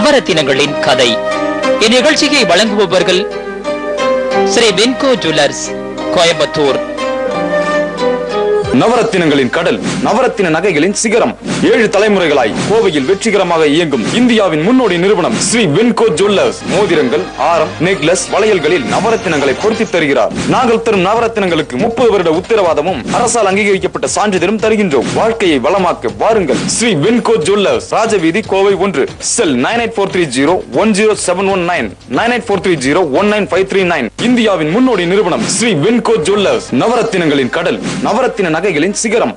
நவரத்தினங்களின் கதை இந்நிகழ்ச்சியை வழங்குபவர்கள் ஸ்ரீ வின்கோ ஜுவல்லர்ஸ் கோயம்புத்தூர் நவரத்தினங்களின் கடல் நவரத்தின நகைகளின் சிகரம் ஏழு தலைமுறைகளாய் கோவையில் வெற்றிகரமாக இயங்கும் இந்தியாவின் முன்னோடி நிறுவனம் ஸ்ரீ வென்கோ ஜுவல்லர்ஸ் மோதிரங்கள் ஆரம் நெக்லஸ் வளையல்களில் நவரத்தினங்களை பொருத்தி தருகிறார் நாங்கள் தரும் நவரத்தினங்களுக்கு முப்பது வருட உத்தரவாதமும் அரசால் அங்கீகரிக்கப்பட்ட சான்றிதழும் தருகின்றோம் வாழ்க்கையை வளமாக்க வாருங்கள் ஸ்ரீ வென்கோ ஜுவல்லர்ஸ் ராஜவீதி கோவை ஒன்று cell nine eight four three zero one zero seven one nine nine eight four three zero one nine five three nine இந்தியாவின் முன்னோடி நிறுவனம் ஸ்ரீ வென்கோ ஜுவல்லர்ஸ் நவரத்தினங்களின் கடல் நவரத்தின நகைகளின் சிகரம்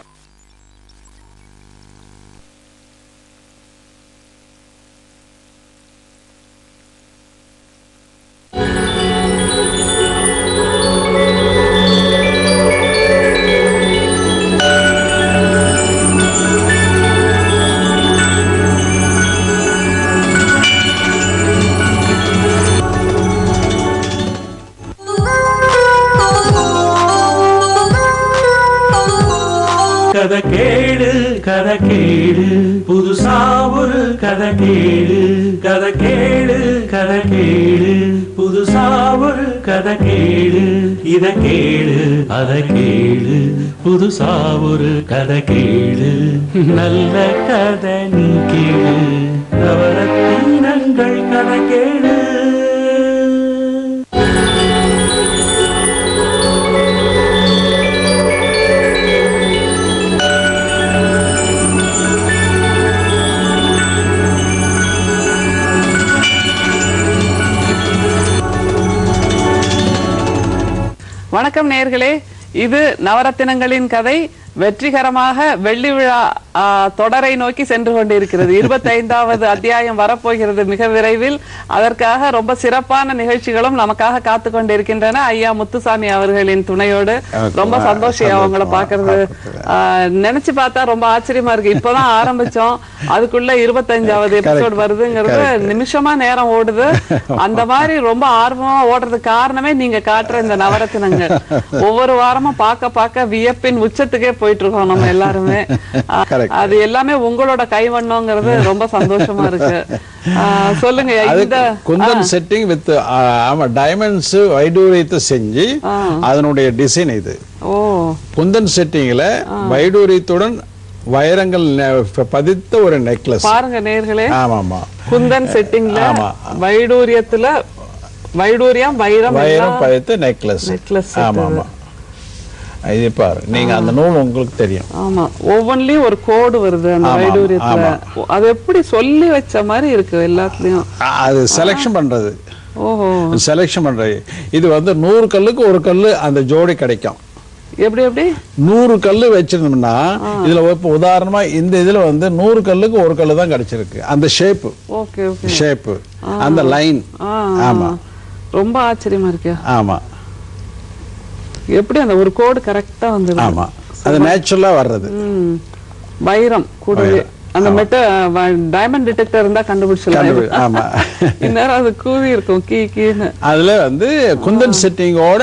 கதை கேளு கதை கேளு புதுசா ஒரு கதை கேளு கதை கேளு கதை கேளு புதுசா ஒரு கதை கேளு இத கேளு அத கேளு புதுசா ஒரு கதை கேளு நல்ல கதை நீ கேளு நவரத்தினங்கள் கதை கேளு வணக்கம் நேர்களே இது நவரத்தினங்களின் கதை வெற்றிகரமாக வெள்ளி விழா ஆ, தொடரை நோக்கி சென்று கொண்டிருக்கிறது இருபத்தைந்தாவது அத்தியாயம் வரப்போகிறது மிக விரைவில் அதற்காக ரொம்ப சிறப்பான நிகழ்ச்சிகளும் நமக்காக காத்து கொண்டிருக்கின்றன ஐயா முத்துசாமி அவர்களின் துணையோடு ரொம்ப சந்தோஷம் அவங்கள பாக்குறது ஆ, நினைச்சு பார்த்தா ரொம்ப ஆச்சரியமா இருக்கு இப்பதான் ஆரம்பிச்சோம் அதுக்குள்ள இருபத்தஞ்சாவது எபிசோட் வருதுங்கிறது நிமிஷமா நேரம் ஓடுது அந்த மாதிரி ரொம்ப ஆர்வமா ஓடுறதுக்கு காரணமே நீங்க காட்டுற இந்த நவரத்தினங்கள் ஒவ்வொரு வாரமும் பார்க்க பார்க்க வியப்பின் உச்சத்துக்கே போயிட்டு இருக்கோம் நம்ம எல்லாருமே ஆ, Correct. அது எல்லாமே உங்களோட கைவண்ணங்கிறது ரொம்ப சந்தோஷமா இருக்கு ஆ, சொல்லுங்க அது இந்த குந்தன் செட்டிங் வித் ஆமா டைமண்ட்ஸ் வைடூரியத்தை செஞ்சு அதனுடைய டிசைன் இது ஓ குந்தன் செட்டிங்ல வைடூரியத்துடன் வைரங்கள் நெ- பதித்த ஒரு நெக்லஸ் பாருங்க நேர்களே ஆமா ஆமா குந்தன் செட்டிங்ல ஆமா. வைடூரியத்துல வைடூரியம் வைரம் வைரம் எல்லாம் பதித்த நெக்லஸ் necklace set ஆமா இது. ஆமா இது பாரு நீங்க அந்த நூல் உங்களுக்கு தெரியும் ஆமா ஒவ்வொன்றிலயும் ஒரு கோடு வருது அந்த ஆமா, வைடூரியத்துல அது எப்படி சொல்லி வச்ச மாதிரி இருக்கு எல்லாத்துலயும் அ- அது செலக்ஷன் பண்றது ஓஹோ செலக்ஷன் பண்றது இது வந்து நூறு கல்லுக்கு ஒரு கல்லு அந்த ஜோடி கிடைக்கும் எப்படி எப்படி நூறு கல்லு வச்சிருந்தோம்னா இதுல இப்ப உதாரணமா இந்த இதுல வந்து நூறு கல்லுக்கு ஒரு கல்லு தான் கிடைச்சிருக்கு அந்த ஷேப்பு ஓகே ஓகே ஷேப்பு அந்த லைன் ஆ, ஆமா ரொம்ப ஆச்சரியமா இருக்கு ஆமா எப்படி அந்த ஒரு கோடு கரெக்டா வந்துருது ஆமா அது நேச்சுரலா வர்றது ம். வைரம் கூடவே அந்த மெட்ட டைமண்ட் டிடெக்டர் இருந்தா கண்டுபிடிச்சிடலாம் கண்டுபிடி- ஆமா. இந்நேரம் அது கூவி இருக்கும் கீ கீன்னு அதுல வந்து குந்தன் செட்டிங்கோட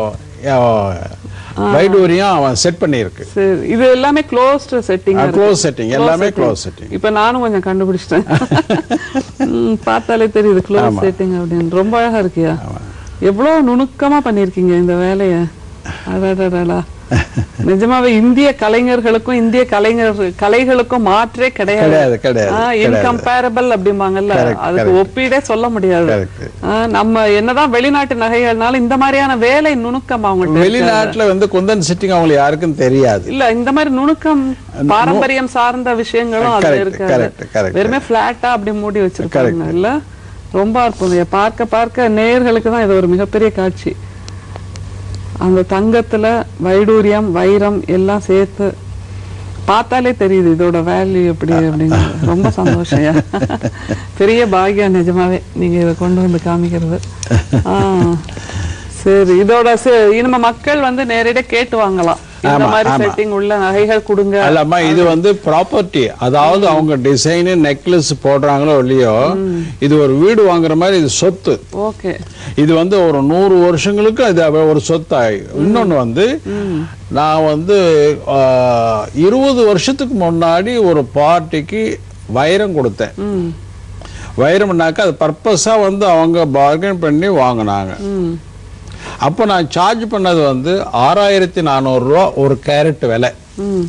வைடூரியம் அவன் செட் பண்ணியிருக்கு சரி இது எல்லாமே க்ளோஸ்ட் செட்டிங் ஆ, close setting, எல்லாமே close setting. இப்ப நானும் கொஞ்சம் கண்டுபிடிச்சிட்டேன் ம், பார்த்தாலே தெரியுது க்ளோஸ் ஆமா. செட்டிங் அப்படின்னு ரொம்ப அழகா இருக்கியா எவ்வளவு நுணுக்கமா பண்ணிருக்கீங்க இந்த வேலைய அடடடடா நிஜமாவே இந்திய கலைஞர்களுக்கும் இந்திய கலைஞர் கலைகளுக்கும் மாற்றே கிடையாது, கிடையாது கிடையாது, கிடையாது. இன்கம்பேரபிள் அப்படிம்பாங்கல்ல Correct, அதுக்கு correct. ஒப்பீடே சொல்ல முடியாது Correct. ஆ, நம்ம என்னதான் வெளிநாட்டு நகைகள்னாலும் இந்த மாதிரியான வேலை நுணுக்கம் அவங்கள்ட்ட இருக்காது. வெளிநாட்டுல வந்து குந்தன் செட்டிங் அவங்களுக்கு யாருக்கும் தெரியாது இல்ல இந்த மாதிரி நுணுக்கம் பாரம்பரியம் சார்ந்த விஷயங்களும் அதுல Correct, இருக்காது correct, correct. வெறுமே பிளாட்டா அப்படி மூடி வச்சிருக்காங்க Correct. இல்ல ரொம்ப அற்புதம் இதை பார்க்க பார்க்க நேயர்களுக்கு தான் இது ஒரு மிகப்பெரிய காட்சி அந்த தங்கத்துல வைடூரியம் வைரம் எல்லாம் சேர்த்து பார்த்தாலே தெரியுது இதோட வேல்யூ எப்படி அப்படிங்கிறது ரொம்ப சந்தோஷம் ஐயா. பெரிய பாக்கியம் நிஜமாவே நீங்க இதை கொண்டு வந்து காமிக்கிறது ஆ, சரி இதோட சே- இனிமே மக்கள் வந்து நேரடியா கேட்டு வாங்கலாம் இந்த ஆமா, மாதிரி ஆமா. செட்டிங் உள்ள நகைகள் கொடுங்க அல்லம்மா இது வந்து ப்ராப்பர்ட்டி அதாவது அவங்க டிசைன் நெக்லஸ் போடுறாங்களோ இல்லையோ இது ஒரு வீடு வாங்குற மாதிரி இது சொத்து ஓகே இது வந்து ஒரு நூறு வருஷங்களுக்கு இது அவ- ஒரு சொத்தாய் இன்னொன்னு வந்து நான் வந்து ஆஹ், இருபது வருஷத்துக்கு முன்னாடி ஒரு பார்ட்டிக்கு வைரம் கொடுத்தேன் வைரம்னாக்கா அது பர்பஸா வந்து அவங்க பார்கன் பண்ணி வாங்கினாங்க ம் அப்போ நான் சார்ஜ் பண்ணது வந்து ஆறாயிரத்தி நானூறுரூவா ஒரு கேரட் விலை ம்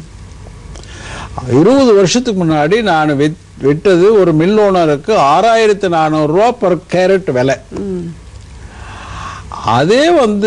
இருபது வருஷத்துக்கு முன்னாடி நான் வித் விட்டது ஒரு மில் ஓனருக்கு ஆறாயிரத்தி நானூறுரூவா பர் கேரட் விலை ம் அதே வந்து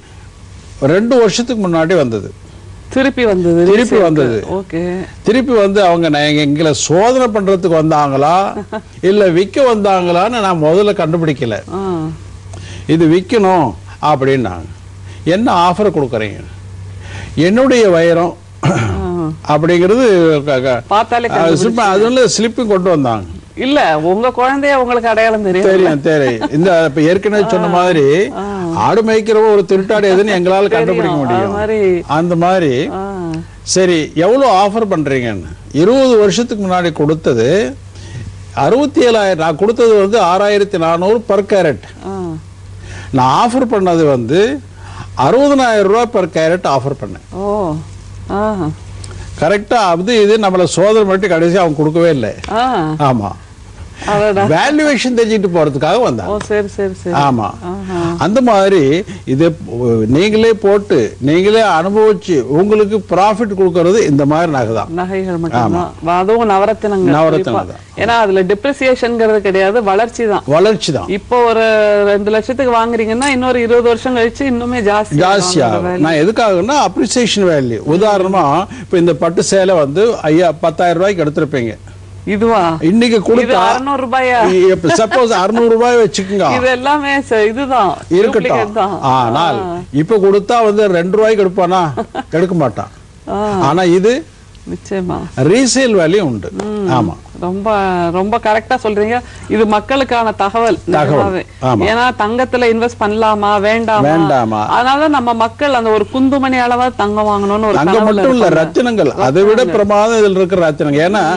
ரெண்டு வருஷத்துக்கு முன்னாடி வந்தது திருப்பி வந்தது திருப்பி வந்தது. ஓகே திருப்பி வந்து அவங்க நான் எங்களை சோதனை பண்றதுக்கு வந்தாங்களா இல்ல விற்க வந்தாங்களான்னு நான் முதல்ல கண்டுபிடிக்கல ஆ இது விற்கணும் அப்படின்னாங்க என்ன ஆஃபர் கொடுக்குறீங்க என்னுடைய வைரம் அப்படிங்கிறது க- க- பார்த்தாலே அது சும்மா அதுல ஸ்லிப்பும் கொண்டு வந்தாங்க இல்ல உங்க குழந்தைய உங்களுக்கு அடையாளம் தெரியும் தெரியும் தெரியும் இந்த இப்ப ஏற்கனவே சொன்ன மாதிரி ஆடு மேய்க்கிறவ ஒரு திருட்டாடு எதுன்னு எங்களால கண்டுபிடிக்க தெரியும். அது முடியும் மாதிரி அந்த மாதிரி ஆ சரி எவ்வளோ ஆஃபர் பண்றீங்கன்னு இருபது வருஷத்துக்கு முன்னாடி கொடுத்தது அறுபத்தி ஏழாயிரம் நான் கொடுத்தது வந்து ஆறாயிரத்தி நானூறு பர் கேரட் ஆ நான் ஆஃபர் பண்ணது வந்து அறுபதனாயிரம் ரூபாய் பர் கேரட் ஆஃபர் பண்ணேன் ஓ ஆ கரெக்டா அது இது நம்மளை சோதனை பண்ணி கடைசி அவங்க கொடுக்கவே இல்லை ஆ ஆமா அடடா வேல்யூவேஷன் தெரிஞ்சுட்டு போறதுக்காக ஓ வந்தாங்க சரி சரி சரி ஆமா ஆஹா. அந்த மாதிரி இது நீங்களே போட்டு நீங்களே அனுபவிச்சு உங்களுக்கு ப்ராஃபிட் கொடுக்கறது இந்த மாதிரி நகை தான் நகைகள் மட்டும்தான் அதுவும் நவரத்தினங்கள் நவரத்தினம் குறிப்பா. ஏன்னா அதுல டிப்ரிசியேஷன்ங்கிறது கிடையாது வளர்ச்சி தான் வளர்ச்சி தான் இப்போ ஒரு ரெண்டு லட்சத்துக்கு வாங்குறீங்கன்னா இன்னொரு இருபது வருஷம் கழிச்சு இன்னுமே ஜாஸ்தி ஜாஸ்தி ஆகும் நான் எதுக்காகன்னா அப்ரிசியேஷன் வேல்யூ உதாரணமா இப்ப இந்த பட்டு சேலை வந்து ஐயா பத்தாயிரம் ரூபாய்க்கு எடுத்திருப்பீங்க இதுவா இன்னைக்கு இது கொடுத்தா அறுநூறு ரூபாயா சப்போஸ் அறுநூறு ரூபாய் வச்சுக்கோங்க இது எல்லாமே ச- இதுதான் duplicate இருக்கட்டும் தான் ஆனால் இப்ப கொடுத்தா வந்து ரெண்டு ரூபாய்க்கு எடுப்பானா எடுக்க மாட்டான் ஆ, ஆனா இது நிச்சயமா ரீசேல் வேல்யூ உண்டு ஆமா ரொம்ப ரொம்ப கரெக்டா சொல்றீங்க இது மக்களுக்கான தகவல் தகவல். நிஜமாவே. ஆமா. ஏன்னா தங்கத்துல இன்வெஸ்ட் பண்ணலாமா வேண்டாமா வேண்டாமா? அதனால நம்ம மக்கள் அந்த ஒரு குந்துமணி அளவா தங்கம் வாங்கணும்னு ஒரு அங்க கனவுல மட்டும் இல்ல இருப்பாங்க. ரத்தினங்கள் அதை விட பிரமாதம் இதுல இருக்கிற ரத்தினங்கள் ஏன்னா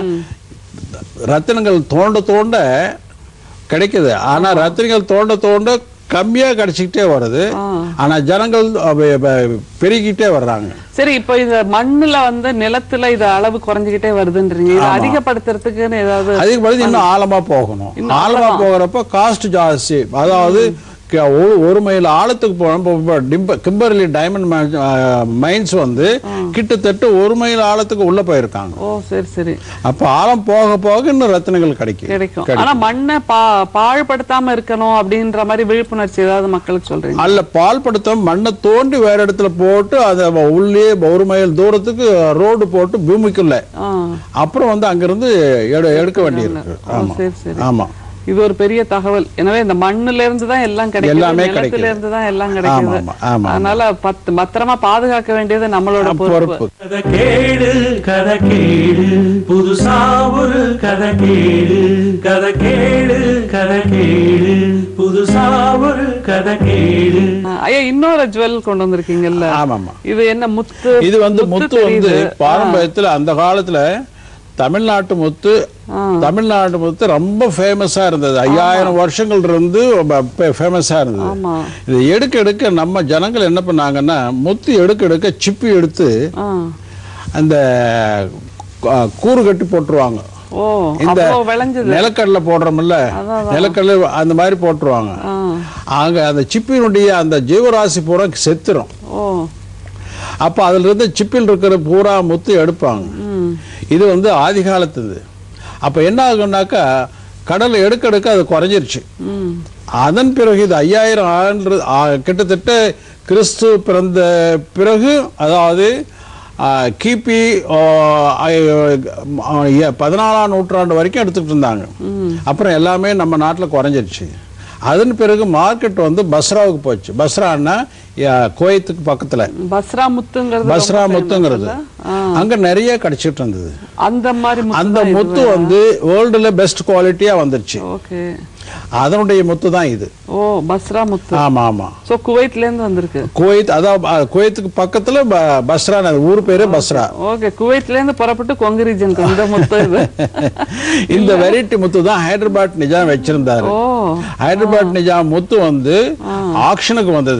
ரத்தினங்கள் தோண்ட தோண்ட கிடைக்குது ஆனா ரத்தினங்கள் தோண்ட தோண்ட கம்மியா கிடைச்சிக்கிட்டே வருது ஆ. ஆனா ஜனங்கள் அவ- அவ- பெருகிட்டே வர்றாங்க சரி இப்போ இந்த மண்ணுல வந்து நிலத்துல இது அளவு குறைஞ்சிக்கிட்டே வருதுன்றீங்க இதை அதிகப்படுத்துறதுக்குன்னு ஏதாவது அதிகப்படுத்தி இன்னும் ஆழமா போகணும் இன்னும் ஆழமா போகிறப்ப காஸ்ட் ஜாஸ்தி அதாவது க- ஒரு- ஒரு மைல் ஆழத்துக்கு போனோம் கிம்பர்லி டைமண்ட் மைன்ஸ் வந்து கிட்டத்தட்ட ஒரு மைல் ஆழத்துக்கு உள்ள போயிருக்காங்க ஓ சரி சரி அப்ப ஆழம் போக போக இன்னும் ரத்தினங்கள் கிடைக்கும் கிடைக்கும் ஆனா மண்ணை பா பாழ்படுத்தாம இருக்கணும் அப்படின்ற மாதிரி விழிப்புணர்ச்சி ஏதாவது மக்களுக்கு சொல்றீங்க அல்ல பால் படுத்தம் மண்ணை தோண்டி வேற இடத்துல போட்டு அதை உள்ளே ஒரு மைல் தூரத்துக்கு ரோடு போட்டு பூமிக்குள்ள ஆ அப்புறம் வந்து அங்கிருந்து எடு- எடுக்க வேண்டியிருக்கு ஓ, ஆமா சரி சரி ஆமா இது ஒரு பெரிய தகவல் எனவே இந்த மண்ணுல இருந்து தான் எல்லாம் கிடைக்குது எல்லாமே நிலத்துல கிடைக்குது. இருந்து தான் எல்லாம் கிடைக்குது ஆமா, ஆமா, ஆமா. அதனால பத்து பத்திரமா பாதுகாக்க வேண்டியது நம்மளோட பொறுப்பு பொறுப்பு கதை கேளு கதை கேளு புதுசா ஒரு கதை கேளு கதை கேளு கதை கேளு புதுசா ஒரு கதை கேளு ஆ, ஐயா இன்னொரு ஜுவல் கொண்டு வந்திருக்கீங்கல்ல ஆமாமா இது என்ன முத்து இது வந்து முத்து வந்து தெரியுது. பாரம்பரியத்துல அந்த காலத்துல தமிழ்நாட்டு முத்து ஆ. தமிழ்நாட்டு முத்து ரொம்ப ஃபேமஸா இருந்தது ஐயாயிரம் வருஷங்கள் இருந்து ஃபேமஸா இருந்தது ஆமா இது எடுக்க எடுக்க நம்ம ஜனங்கள் என்ன பண்ணாங்கன்னா முத்து எடுக்க எடுக்க சிப்பி எடுத்து ஆ அந்த கு- கூறு கட்டி போட்டுருவாங்க ஓ இந்த அவ்வளவு விளைஞ்சது நிலக்கடலை போடுறோம்ல அதான், நிலக்கடலை அந்த மாதிரி போட்டுருவாங்க ஆ அங்க அந்த சிப்பினுடைய அந்த ஜீவராசி பூரா செத்துரும் ஓ அப்ப அதுல இருந்து சிப்பில் இருக்கிற பூரா முத்து எடுப்பாங்க ம் இது வந்து ஆதி காலத்துது அப்ப என்ன ஆகும்னாக்கா கடல் எடுக்க எடுக்க அது குறைஞ்சிருச்சு ம் அதன் பிறகு இது ஐயாயிரம் ஆண்டு ஆ, கிட்டத்தட்ட கிறிஸ்து பிறந்த பிறகு அதாவது ஆ, கிபி ஆ, ஆ, ஏ- பதினாலாம் நூற்றாண்டு வரைக்கும் எடுத்துக்கிட்டு இருந்தாங்க அப்புறம் எல்லாமே நம்ம நாட்டில் குறைஞ்சிருச்சு அதன் பிறகு மார்க்கெட் வந்து பஸ்ராவுக்கு போச்சு பஸ்ரான்னா ஆ, குவைத்துக்கு பக்கத்துல பஸ்ரா முத்துங்கிறது பஸ்ரா ரொம்ப famous முத்துங்கிறது இல்ல? ஆ. அங்க நிறைய கிடைச்சிட்டு இருந்தது அந்த மாதிரி முத்து அந்த தான் இது முத்து வந்து வேர்ல்டுல பெஸ்ட் குவாலிட்டியா வந்துருச்சு ஓகே அதனுடைய முத்து தான் இது ஓ பஸ்ரா முத்து ஆமா ஆமா சோ குவைத்ல இருந்து வந்திருக்கு குவைத் அதான் அ, குவைத்துக்கு பக்கத்துல ப- பஸ்ரா அது ஊர் பேரு பஸ்ரா ஓகே குவைத்ல இருந்து புறப்பட்டு கொங்கு ரீஜனுக்கு இந்த முத்து இது இந்த வெரைட்டி முத்து தான் ஹைதராபாத் நிஜாம் வச்சிருந்தாரு ஓ ஹைதராபாத் நிஜாம் முத்து வந்து ஆக்ஷனுக்கு வந்தது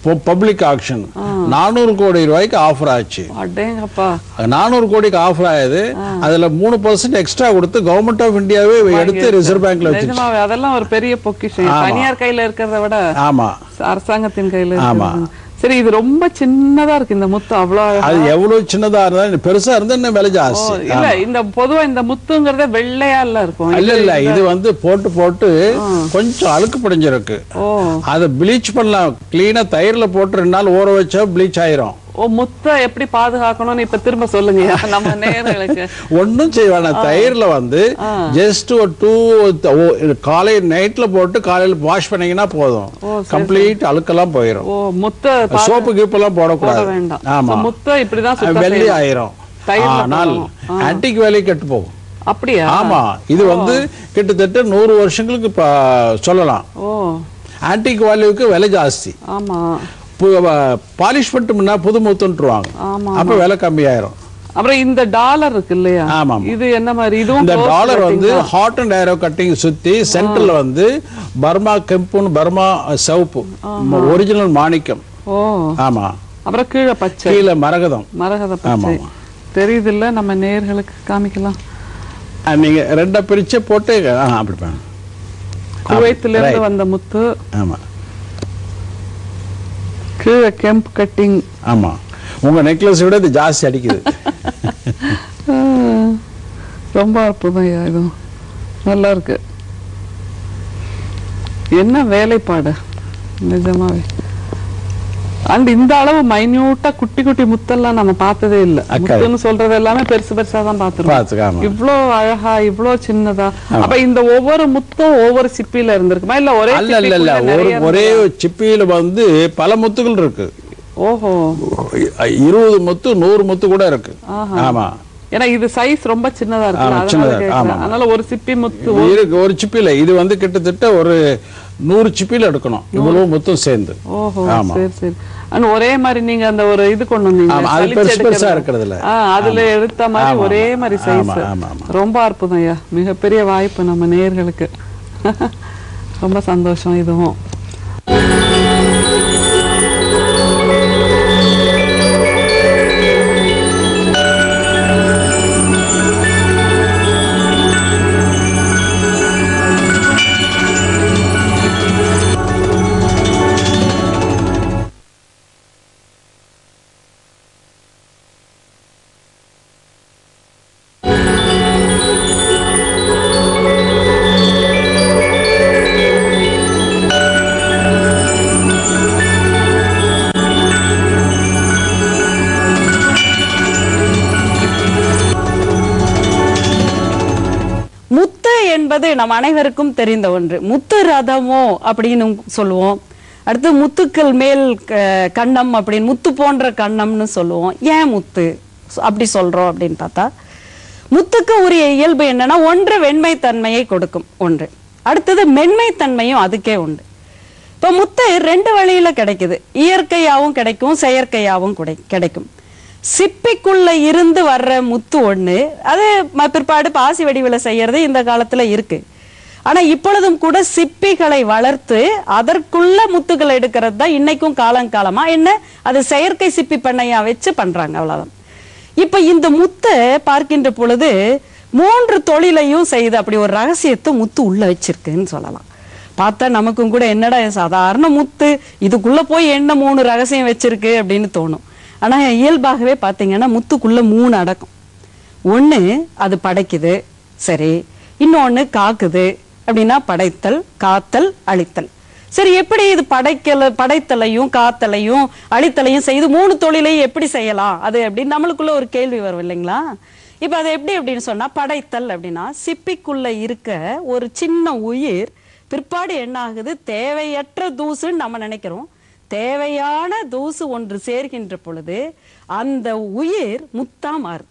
பப்ளிக் ஆக்ஷன் நானூறு கோடி ரூபாய்க்கு ஆஃபர் ஆச்சு அடேங்கப்பா நானூறு கோடிக்கு ஆஃபர் ஆகுது அதுல மூணு பர்சன்ட் எக்ஸ்ட்ரா கொடுத்து கவர்மெண்ட் ஆஃப் இந்தியாவே எடுத்து ரிசர்வ் பேங்க்ல வச்சிருச்சு நிஜமாவே அதெல்லாம் ஒரு பெரிய பொக்கிஷம் ஆமா. தனியார் கையில இருக்கிறத விட ஆமா அரசாங்கத்தின் கையில ஆமா. இருக்கிறது. சரி இது ரொம்ப சின்னதா இருக்கு இந்த முத்து அவ்வளவு அழகா. அது எவ்வளவு சின்னதா இருந்தா பெருசா இருந்தா இன்னும் விலை ஓ, ஜாஸ்தி இல்ல இந்த பொதுவா இந்த முத்துங்கிறதே வெள்ளையா இல்ல இருக்கும் இல்ல இல்ல இது வந்து போட்டு போட்டு கொஞ்சம் அழுக்கு படிஞ்சிருக்கு ஓ அதை ப்ளீச் பண்ணலாம் கிளீனா தயிர்ல போட்டு ரெண்டு நாள் ஊற வச்சா ப்ளீச் ஆயிரும் ஓ முத்தை எப்படி பாதுகாக்கணும்னு இப்ப திரும்ப சொல்லுங்க நம்ம நேயர்களுக்கு ஒண்ணும் செய்ய வேணாம் தயிர்ல வந்து ஜஸ்ட் ஒரு டூ காலை நைட்ல போட்டு காலையில வாஷ் பண்ணீங்கன்னா போதும் கம்ப்ளீட் அழுக்கெல்லாம் போயிடும் ஓ முத்தை பா- சோப்பு கீப்பெல்லாம் போட போடக்கூடாது வேண்டாம் ஆமா So, முத்தை இப்படிதான் சுத்தம் வெள்ளி செய்யணும். ஆயிரும் தயிர்ல ஆனால் போடணும். ஆன்டிக் வேலை கெட்டு போகும் அப்படியா ஆமா இது வந்து கிட்டத்தட்ட நூறு வருஷங்களுக்கு ப- சொல்லலாம் ஓ ஆன்டிக் வேல்யூக்கு விலை ஜாஸ்தி ஆமா பாலிஷ் பண்ணிட்டோம்னா புது முத்துன்ட்டுருவாங்க ஆமா, அப்ப விலை கம்மியாயிரும் அப்புறம் இந்த டாலர் இருக்கு இல்லையா ஆமாம். இது என்ன மாதிரி இதுவும் இந்த close டாலர் வந்து cutting தான். ஹாட் அண்ட் ஏரோ கட்டிங் சுத்தி சென்டர்ல வந்து பர்மா கெம்புன்னு பர்மா சிவப்பு ஒரிஜினல் மாணிக்கம் ஓ ஆமா அப்புறம் கீழே பச்சை கீழே மரகதம் மரகத ஆமா, பச்சை ஆமா. தெரியுது நம்ம நேர்களுக்கு காமிக்கலாம் அஹ் நீங்க ரெண்டா பிரிச்சு போட்டு ஆ, அப்படி பாருங்க குவைத்துல இருந்து right. வந்த முத்து ஆமா கீழே கெம்ப் கட்டிங் ஆமா உங்க நெக்லஸ் விட இது ஜாஸ்தி அடிக்குது ரொம்ப அற்புதம் ஐயா இதுவும் நல்லா இருக்கு என்ன வேலைப்பாடு நிஜமாவே அண்ட் இந்த அளவு மைன்யூட்டா குட்டி குட்டி முத்தெல்லாம் நம்ம பார்த்ததே இல்ல அக்கா. முத்துன்னு சொல்றது எல்லாமே பெருசு பெருசா தான் பார்த்துக்க, பார்த்திருக்கோம் ஆமா. இவ்ளோ அழகா இவ்ளோ சின்னதா அப்ப இந்த ஒவ்வொரு முத்தும் ஒவ்வொரு சிப்பில இருந்திருக்குமா இல்ல ஒரே அல்ல இல்ல இல்ல சிப்பிக்குள்ள ஒரு நிறைய ஒரே இருந்ததா? சிப்பியில வந்து பல முத்துகள் இருக்கு ஓஹோ இருபது முத்து நூறு முத்து கூட இருக்கு ஆமா ஏன்னா இது சைஸ் ரொம்ப சின்னதா ஆமா, இருக்கு சின்னதா அதனால இருக்கு, கேக்குறேன். ஆமா. அதனால ஒரு சிப்பி முத்து இருக்கு ஒரு சிப்பில இது வந்து கிட்டத்தட்ட ஒரு நூறு சிப்பில எடுக்கணும் இவ்வளவு முத்தும் சேர்ந்து ஓஹோ ஆமா. சரி சரி ஆனா ஒரே மாதிரி நீங்க அந்த ஒரு இது கொண்டு வந்தீங்க ஆமா, அது சலிச்சு பெருசு எடுக்கிறது. பெருசா இருக்கிறதுல. ஆ, அதுல ஆமா. எடுத்த மாதிரி ஆமா, ஒரே ஆமா. மாதிரி ஆமா, சைஸ் ஆமா, ஆமா. ரொம்ப அற்புதம் ஐயா மிகப்பெரிய வாய்ப்பு நம்ம நேயர்களுக்கு ரொம்ப சந்தோஷம் இதுவும் முத்து என்பது நம் அனைவருக்கும் தெரிந்த ஒன்று முத்து ரதமோ அப்படின்னு சொல்லுவோம் அடுத்து முத்துக்கள் மேல் க- கண்ணம் அப்படின்னு முத்து போன்ற கண்ணம்னு சொல்லுவோம் ஏன் முத்து சொ- அப்படி சொல்றோம் அப்படின்னு பார்த்தா முத்துக்கு உரிய இயல்பு என்னன்னா ஒன்று வெண்மைத்தன்மையை கொடுக்கும் ஒன்று அடுத்தது மென்மைத்தன்மையும் அதுக்கே உண்டு இப்போ முத்து ரெண்டு வழியில கிடைக்குது இயற்கையாவும் கிடைக்கும் செயற்கையாவும் கிடை- கிடைக்கும் சிப்பிக்குள்ள இருந்து வர்ற முத்து ஒண்ணு அது ம- பிற்பாடு பாசி வடிவில் செய்யறது இந்த காலத்துல இருக்கு ஆனா இப்பொழுதும் கூட சிப்பிகளை வளர்த்து அதற்குள்ள முத்துக்களை எடுக்கிறது தான் இன்னைக்கும் காலங்காலமா என்ன அது செயற்கை சிப்பி பண்ணையா வச்சு பண்றாங்க அவ்வளவுதான் இப்ப இந்த முத்தை பார்க்கின்ற பொழுது மூன்று தொழிலையும் செய்து அப்படி ஒரு ரகசியத்தை முத்து உள்ள வச்சிருக்குன்னு சொல்லலாம் பார்த்தா நமக்கும் கூட என்னடா இது சாதாரண முத்து இதுக்குள்ள போய் என்ன மூணு ரகசியம் வச்சிருக்கு அப்படின்னு தோணும் ஆனா இயல்பாகவே பாத்தீங்கன்னா முத்துக்குள்ள மூணு அடக்கம் ஒண்ணு அது படைக்குது சரி இன்னொன்னு காக்குது அப்படின்னா படைத்தல் காத்தல் அழித்தல் சரி எப்படி இது படைக்கல படைத்தலையும் காத்தலையும் அழித்தலையும் செய்து மூணு தொழிலையும் எப்படி செய்யலாம் அது அப்படின்னு நம்மளுக்குள்ள ஒரு கேள்வி வரும் இல்லைங்களா இப்ப அது எப்படி அப்படின்னு சொன்னா படைத்தல் அப்படின்னா சிப்பிக்குள்ள இருக்க ஒரு சின்ன உயிர் பிற்பாடு என்ன ஆகுது தேவையற்ற தூசுன்னு நம்ம நினைக்கிறோம் தேவையான தூசு ஒன்று சேர்கின்ற பொழுது அந்த உயிர் முத்தா மாறுது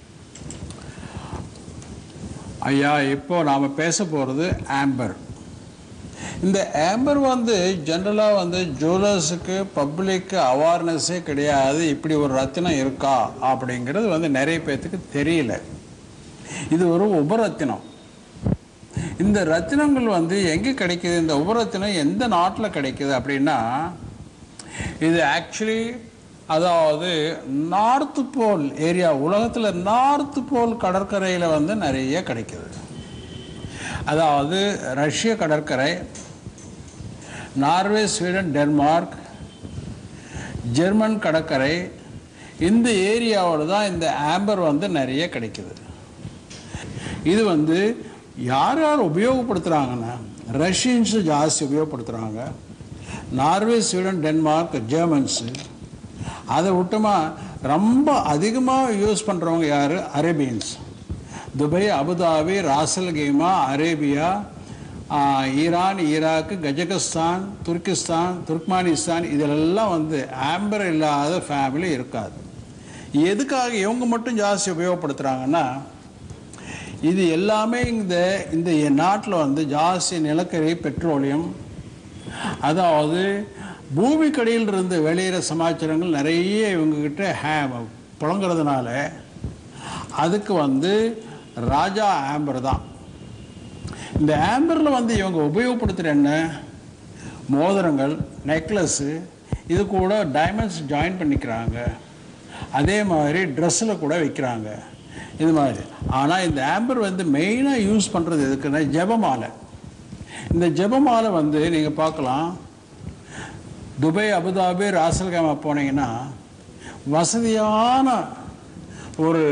ஐயா இப்போ நாம பேச போறது ஆம்பர் இந்த ஆம்பர் வந்து ஜென்ரலாக வந்து ஜுவல்லர்ஸுக்கு பப்ளிக்கு அவேர்னஸே கிடையாது இப்படி ஒரு ரத்தினம் இருக்கா அப்படிங்கிறது வந்து நிறைய பேர்த்துக்கு தெரியல இது ஒரு உபரத்தினம் இந்த ரத்தினங்கள் வந்து எங்கே கிடைக்குது இந்த உபரத்தினம் எந்த நாட்டில் கிடைக்குது அப்படின்னா இது ஆக்சுவலி அதாவது நார்த் போல் ஏரியா உலகத்தில் நார்த் போல் கடற்கரையில் வந்து நிறைய கிடைக்குது அதாவது ரஷ்ய கடற்கரை நார்வே ஸ்வீடன் டென்மார்க் ஜெர்மன் கடற்கரை இந்த ஏரியாவில் தான் இந்த ஆம்பர் வந்து நிறைய கிடைக்குது இது வந்து யார் யார் உபயோகப்படுத்துகிறாங்கன்னா ரஷ்யன்ஸு ஜாஸ்தி உபயோகப்படுத்துகிறாங்க நார்வே ஸ்வீடன் டென்மார்க் ஜெர்மன்ஸு அதை விட்டுமா ரொம்ப அதிகமாக யூஸ் பண்ணுறவங்க யார் Arabians Dubai Abu Dhabi Ras al Khaimah Arabia ஆஹ், Iran Iraq Kazakhstan Turkistan Turkmenistan இதிலெல்லாம் வந்து ஆம்பர் இல்லாத ஃபேமிலி இருக்காது எதுக்காக இவங்க மட்டும் ஜாஸ்தி உபயோகப்படுத்துகிறாங்கன்னா இது எல்லாமே இந்த இந்த நாட்டில் வந்து ஜாஸ்தி நிலக்கரி பெட்ரோலியம் அதாவது பூமிக்கடியில் இருந்து வெளியிற சமாச்சாரங்கள் நிறைய இவங்கக்கிட்ட ஹே புழங்குறதுனால அதுக்கு வந்து ராஜா ஆம்பர் தான் இந்த ஆம்பரில் வந்து இவங்க உபயோகப்படுத்துகிற என்ன மோதிரங்கள் நெக்லஸ்ஸு இது கூட டைமண்ட்ஸ் ஜாயின் பண்ணிக்கிறாங்க அதே மாதிரி ட்ரெஸ்ஸில் கூட வைக்கிறாங்க இது மாதிரி ஆனால் இந்த ஆம்பர் வந்து மெயினாக யூஸ் பண்ணுறது எதுக்குன்னா ஜெபமாலை இந்த ஜெபமாலை வந்து நீங்கள் பார்க்கலாம் துபை அபுதாபி ராசல்காமா போனீங்கன்னா வசதியான ஒரு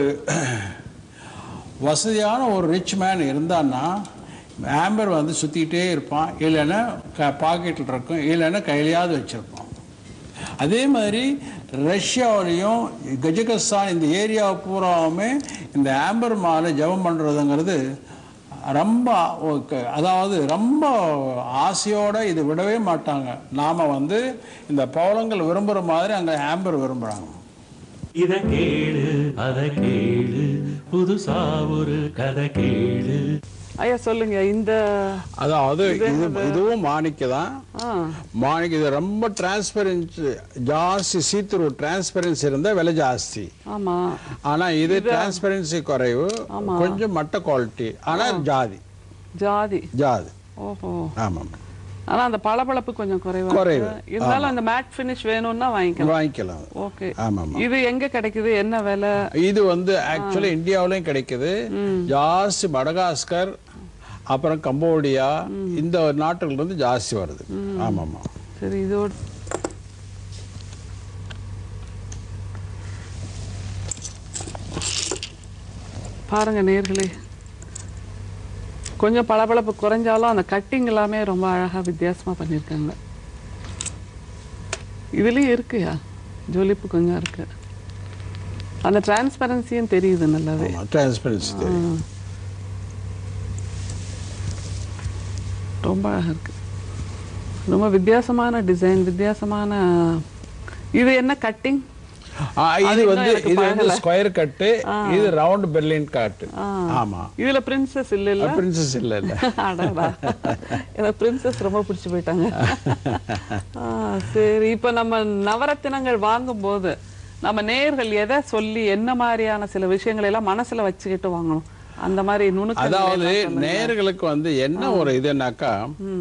வசதியான ஒரு ரிச் மேன் இருந்தான்னா ஆம்பர் வந்து சுற்றிக்கிட்டே இருப்பான் இல்லைன்னா க பாக்கெட்டில் இருக்கும் இல்லைன்னா கையிலையாவது வச்சுருப்பான் அதே மாதிரி ரஷ்யாவிலையும் கஜகஸ்தான் இந்த ஏரியா பூராவுமே இந்த ஆம்பர் மாலை ஜெபம் பண்ணுறதுங்கிறது ரொம்ப ஒ- க- அதாவது ரொம்ப ஆசையோட இது விடவே மாட்டாங்க நாம் வந்து இந்த பவளங்கள் விரும்புகிற மாதிரி அங்கே ஆம்பர் விரும்புகிறாங்க இத கேளு அத கேளு புதுசா ஒரு கதை கேளு ஐயா சொல்லுங்க இந்த அதாவது இது இதுவும் மாணிக்க தான் ஆ, மாணிக்க இது ரொம்ப டிரான்ஸ்பரன்சி ஜாஸ்தி சீத்துரு டிரான்ஸ்பரன்சி இருந்தால் விலை ஜாஸ்தி ஆமா ஆனால் இது டிரான்ஸ்பரன்சி குறைவு கொஞ்சம் மட்ட குவாலிட்டி ஆனால் ஜாதி ஜாதி ஜாதி ஓஹோ ஆமாம் ஆனா அந்த பளபளப்பு கொஞ்சம் குறைவா குறைவு. இருக்கு. இருந்தாலும் அந்த மேட் ஃபினிஷ் வேணும்னா வாங்கிக்கலாம் வாங்கிக்கலாம் ஓகே ஆமாம் இது எங்க கிடைக்குது என்ன விலை இது வந்து ஆக்சுவலி இந்தியாவிலையும் கிடைக்குது ஜாஸ்தி மடகாஸ்கர் அப்புறம் கம்போடியா இந்த நாட்டுல இருந்து ஜாஸ்தி வருது ஆமாம்மா சரி இதோட பாருங்க நேர்களே கொஞ்சம் பளபளப்பு குறைஞ்சாலும் அந்த கட்டிங் எல்லாமே ரொம்ப அழகா வித்தியாசமா பண்ணியிருக்காங்க இதுலயும் இருக்குயா ஜொலிப்பு கொஞ்சம் இருக்கு அந்த டிரான்ஸ்பரன்சியும் தெரியுது நல்லாவே டிரான்ஸ்பரன்சி தெரியும் ரொம்ப அழகா இருக்கு ரொம்ப வித்தியாசமான டிசைன் வித்தியாசமான இது என்ன கட்டிங் ஆ, இது அது இன்னும் வந்து எனக்கு இது வந்து பழகல. ஸ்கொயர் கட்டு இது ரவுண்ட் பெர்லின் கட்டு ஆமா இதுல பிரின்சஸ் இல்ல இல்ல பிரின்சஸ் இல்ல இல்ல அடடா எனக்கு பிரின்சஸ் ரொம்ப பிடிச்சு போயிட்டாங்க ஆ, சரி இப்ப நம்ம நவரத்தினங்கள் வாங்கும்போது நம்ம நேர்கள் எதை சொல்லி என்ன மாதிரியான சில விஷயங்களை எல்லாம் மனசுல வச்சுக்கிட்டு வாங்கணும் அந்த மாதிரி நுணுக்கம் அதாவது நேயர்களுக்கு வந்து என்ன ஒரு இதுனாக்கா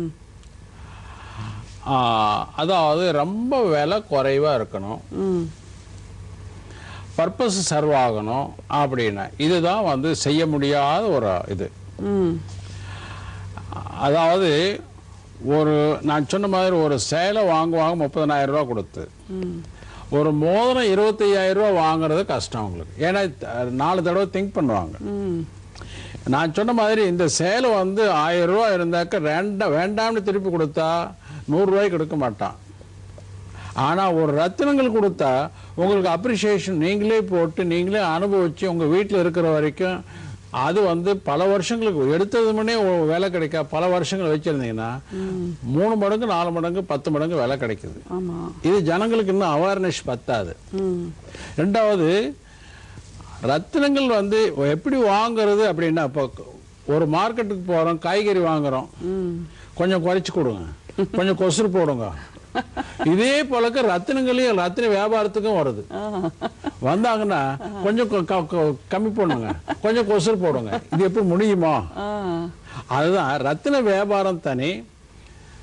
ஆ, அதாவது ரொம்ப விலை குறைவா இருக்கணும் ம் பர்பஸ் சர்வ் ஆகணும் அப்படின்னா இதுதான் வந்து செய்ய முடியாத ஒரு இது ம் அதாவது ஒரு நான் சொன்ன மாதிரி ஒரு சேலை வாங்குவாங்க முப்பதனாயிரம் ரூபா கொடுத்து ஒரு மோதிரம் இருபத்தையாயிரம் ரூபா வாங்குறது கஷ்டம் அவங்களுக்கு ஏன்னா த- நாலு தடவை திங்க் பண்ணுவாங்க ம் நான் சொன்ன மாதிரி இந்த சேலை வந்து ஆயிரம் ரூபா இருந்தாக்க ரெண்டா வேண்டாம்னு திருப்பி கொடுத்தா நூறுரூவாய்க்கு கொடுக்க மாட்டான் ஆனால் ஒரு ரத்தினங்கள் கொடுத்தா உங்களுக்கு அப்ரிசியேஷன் நீங்களே போட்டு நீங்களே அனுபவிச்சு உங்கள் வீட்டில் இருக்கிற வரைக்கும் அது வந்து பல வருஷங்களுக்கு எடுத்தது முன்னே ஒரு விலை கிடைக்கா பல வருஷங்கள் வச்சுருந்தீங்கன்னா மூணு மடங்கு நாலு மடங்கு பத்து மடங்கு விலை கிடைக்குது ஆமா இது ஜனங்களுக்கு இன்னும் அவேர்னஸ் பத்தாது ம் ரெண்டாவது ரத்தினங்கள் வந்து எப்படி வாங்குறது அப்படின்னா இப்போ ஒரு மார்க்கெட்டுக்கு போகிறோம் காய்கறி வாங்குறோம் கொஞ்சம் குறைச்சி கொடுங்க கொஞ்சம் கொசுறு போடுங்க இதே போலக்க ரத்தினங்களையும் ரத்தின வியாபாரத்துக்கும் வருது வந்தாங்கன்னா கொஞ்சம் கொ- க- க- கம்மி பண்ணுங்க கொஞ்சம் கொசுறு போடுங்க இது எப்படி முடியுமா ஆ அதுதான் ரத்தின வியாபாரம் தனி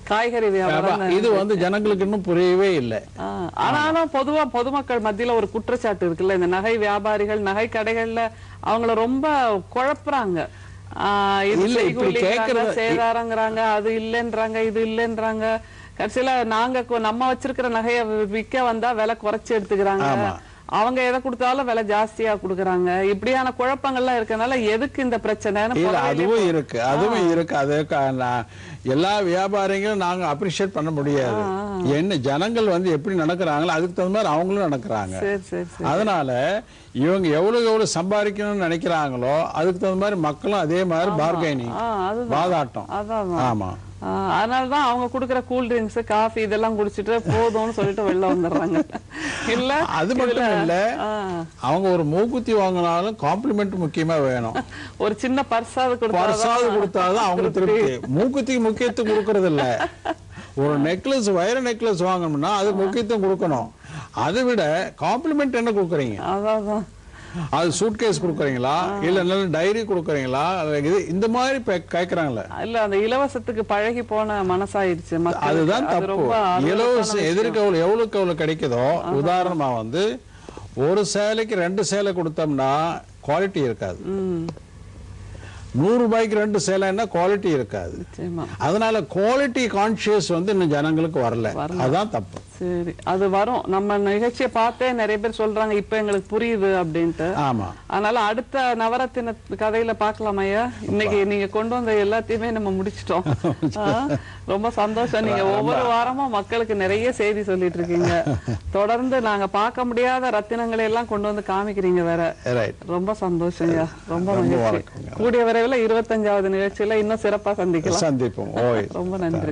காய்கறி வியாபாரம் இது வந்து ஜனங்களுக்கு இன்னும் புரியவே இல்லை ஆ, ஆனாலும் பொதுவா பொதுமக்கள் மத்தியில ஒரு குற்றச்சாட்டு இருக்குல்ல இந்த நகை வியாபாரிகள் நகை கடைகள்ல அவங்கள ரொம்ப குழப்புறாங்க ஆ, இது இல்ல, இப்படி செய்கூலிங்கிறாங்க, கேக்குறது- சேதாரங்கிறாங்க அது இல்லைன்றாங்க இது இல்லைன்றாங்க கடைசியில நாங்க கொ- நம்ம வச்சிருக்கிற நகைய வி- விக்க வந்தா விலை குறைச்சு எடுத்துக்கிறாங்க ஆமா. அவங்க எதை கொடுத்தாலும் விலை ஜாஸ்தியா கொடுக்கறாங்க இப்படியான குழப்பங்கள்லாம் இருக்கனால எதுக்கு இந்த பிரச்சனைன்னு இல்ல புறவையிலே அதுவும் இருக்கு அதுவும் இருக்கு அதுக்கு நான் எல்லா வியாபாரிகளும் நாங்க அப்ரிஷியேட் பண்ண முடியாது என்ன ஜனங்கள் வந்து எப்படி நடக்கிறாங்களோ அதுக்கு தகுந்த மாதிரி அவங்களும் நடக்கிறாங்க சரி சரி சரி அதனால இவங்க எவ்வளவு எவ்வளவு சம்பாதிக்கணும்னு நினைக்கிறாங்களோ அதுக்கு தகுந்த மாதிரி மக்களும் அதே மாதிரி பார்கெனிங் ஆ, அதுதான். வாதாட்டம் அதான் அதான். ஆமா ஆ, அதனாலதான் அவங்க குடுக்கிற கூல் ட்ரிங்க்ஸ் காஃபி இதெல்லாம் குடிச்சிட்டு போதும்னு சொல்லிட்டு வெளில வந்துடுறாங்க இல்ல அது மட்டும் இதுல- இல்ல ஆ, அவங்க ஒரு மூக்குத்தி வாங்கினாலும் காம்ப்ளிமெண்ட் முக்கியமா வேணும் ஒரு சின்ன பர்ஸாவது பர்சாவது கொடுத்தாதான் அவங்க திருப்தி மூக்குத்திக்கு முக்கியத்துவம் கொடுக்கறது இல்ல ஒரு நெக்லஸ் வைர நெக்லஸ் வாங்கணும்னா அது முக்கியத்துவம் கொடுக்கணும் அதை விட காம்ப்ளிமெண்ட் என்ன கொடுக்குறீங்க அதான் அதான். அது சூட்கேஸ் கொடுக்குறீங்களா இல்ல நல்ல டைரி கொடுக்குறீங்களா அல்ல இது இந்த மாதிரி பே- கேக்குறாங்களே இல்ல அந்த இலவசத்துக்கு பழகி போன மனசாயிருச்சு மக்களுக்கு. அதுதான் அது தப்பு ரொம்ப ஆரோக்கியமான இலவசம் விஷயம். எதிர்க்கு எவ்வளவு எவ்வளவுக்கு எவ்வளவு கிடைக்குதோ உதாரணமா வந்து ஒரு சேலைக்கு ரெண்டு சேலை கொடுத்தோம்னா குவாலிட்டி இருக்காது ம், நூறு ரூபாய்க்கு ரெண்டு சேலைன்னா குவாலிட்டி இருக்காது நிச்சயமா அதனால குவாலிட்டி கான்சியஸ் வந்து இன்னும் ஜனங்களுக்கு வரல வரல. அதான் தப்பு சரி அது வரும் நம்ம நிகழ்ச்சியை பார்த்தே நிறைய பேர் சொல்றாங்க இப்ப எங்களுக்கு புரியுது அப்படின்ட்டு ஆமா அதனால அடுத்த நவரத்தின கதையில பார்க்கலாம் ஐயா இன்னைக்கு நீங்க கொண்டு வந்த எல்லாத்தையுமே நம்ம முடிச்சிட்டோம் ஆ, ரொம்ப சந்தோஷம் நீங்க ஒவ்வொரு வாரமும் மக்களுக்கு நிறைய செய்தி சொல்லிட்டு இருக்கீங்க தொடர்ந்து நாங்க பார்க்க முடியாத ரத்தினங்களை எல்லாம் கொண்டு வந்து காமிக்கிறீங்க வேற ரைட் ரொம்ப சந்தோஷம் ஐயா ரொம்ப ரொம்ப மகிழ்ச்சி வணக்கங்க. கூடிய விரைவில் இருபத்தஞ்சாவது நிகழ்ச்சியில இன்னும் சிறப்பா சந்திக்கலாம் சந்திப்போம் ஓய் ரொம்ப நன்றி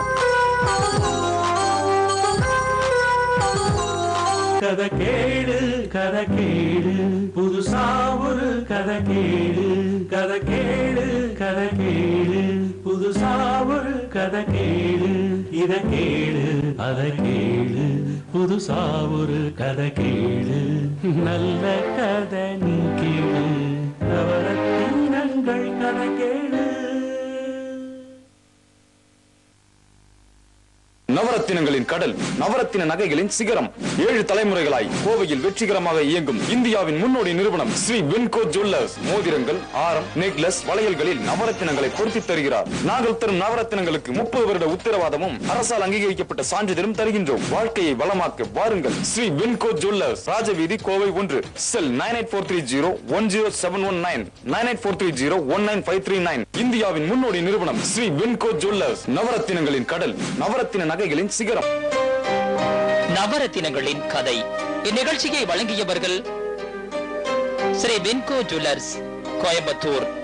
கதை கேளு கதை கேளு புதுசா ஒரு கதை கேளு கதை கேளு கதை கேளு புதுசா ஒரு கதை கேளு இத கேளு அத கேளு புதுசா ஒரு கதை கேளு நல்ல கதை நீ கேளு நவரத்தினங்கள் கதை கேளு நவரத்தினங்களின் கடல் நவரத்தின நகைகளின் சிகரம் ஏழு தலைமுறைகளாய் கோவையில் வெற்றிகரமாக இயங்கும் இந்தியாவின் முன்னோடி நிறுவனம் ஸ்ரீ வின்கோ ஜுவல்லர்ஸ் மோதிரங்கள் ஆரம் நெக்லஸ் வளையல்களில் நவரத்தினங்களை பொருத்தி தருகிறார் நாங்கள் தரும் நவரத்தினங்களுக்கு முப்பது வருட உத்தரவாதமும் அரசால் அங்கீகரிக்கப்பட்ட சான்றிதழும் தருகின்றோம் வாழ்க்கையை வளமாக்க வாருங்கள் ஸ்ரீ வின்கோ ஜுவல்லர்ஸ் ராஜவீதி கோவை ஒன்று cell nine eight four three zero one zero seven one nine nine eight four three zero one nine five three nine இந்தியாவின் முன்னோடி நிறுவனம் ஸ்ரீ வின்கோ ஜுவல்லர்ஸ் நவரத்தினங்களின் கடல் நவரத்தின நகைகளின் சிகரம் நவரத்தினங்களின் கதை இந்நிகழ்ச்சியை வழங்கியவர்கள் ஸ்ரீ வின்கோ ஜுவல்லர்ஸ் கோயம்புத்தூர்